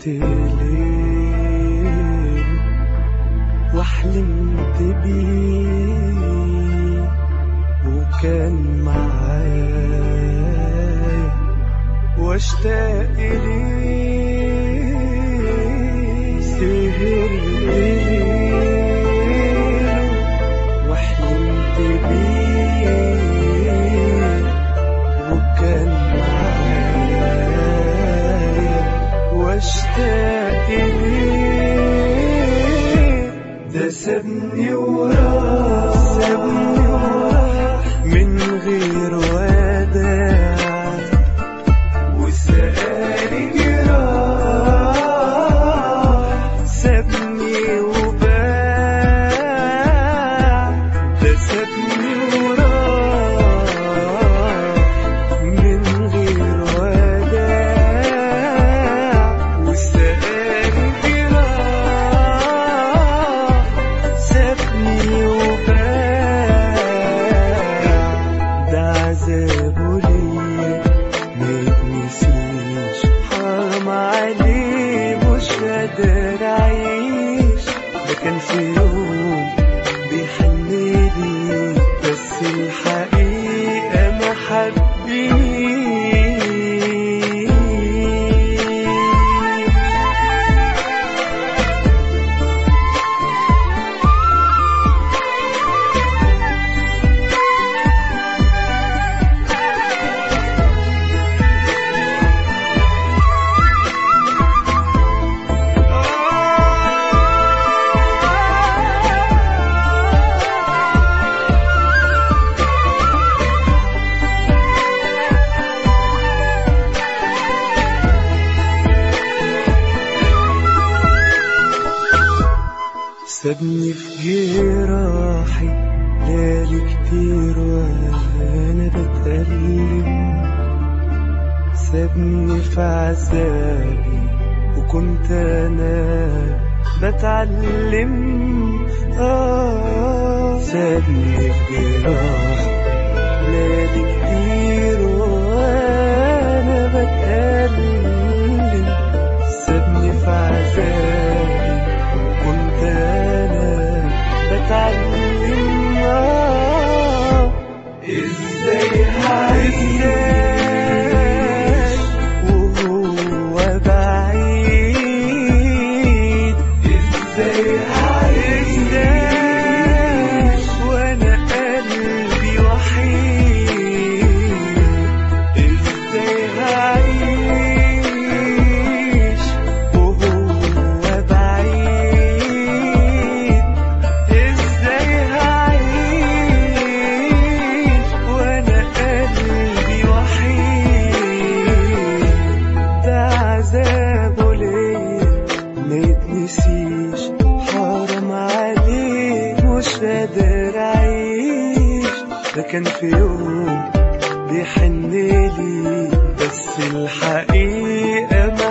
كنت ليه وحلمت بيه وكان معايا واشتاق ليه سهرت ليه وحلمت بيه وكان معايا واشتاق ليه ده سابني وراح سابني وراح من غير وداع وسألي جراح سابني وباع ده سابني وراح من غير وداع وسألي جراح سابني وباع ده عذابه ليا ما يتنسيش حرام عليه مش قادر اعيش ده كان في يوم بيحن لي بس الحقيقة ما حبنيش سابني في جراحي ليالي كتير وانا بتألم سابني في عذابي وكنت انا بتعلم آه سابني في جراحي ليالي كتير وانا بتألم سابني في عذابي كنت انا بتعلم آه ازاي هعيش وهو بعيد ازاي هعيش وانا قلبي وحيد ازاي هعيش وهو بعيد ازاي هعيش وانا قلبي وحيد ده عذابه ليا ما يتنسيش حرام عليه مش قادر اعيش ده كان في يوم بيحن لي بس الحقيقة ما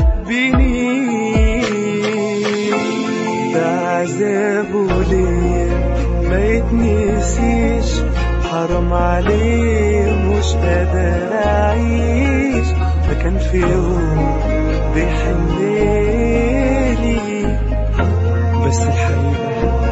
حبنيش ده عذابه ليا ما يتنسيش حرام عليه مش قادر اعيش ده كان في يوم بيحن لي بس الحقيقة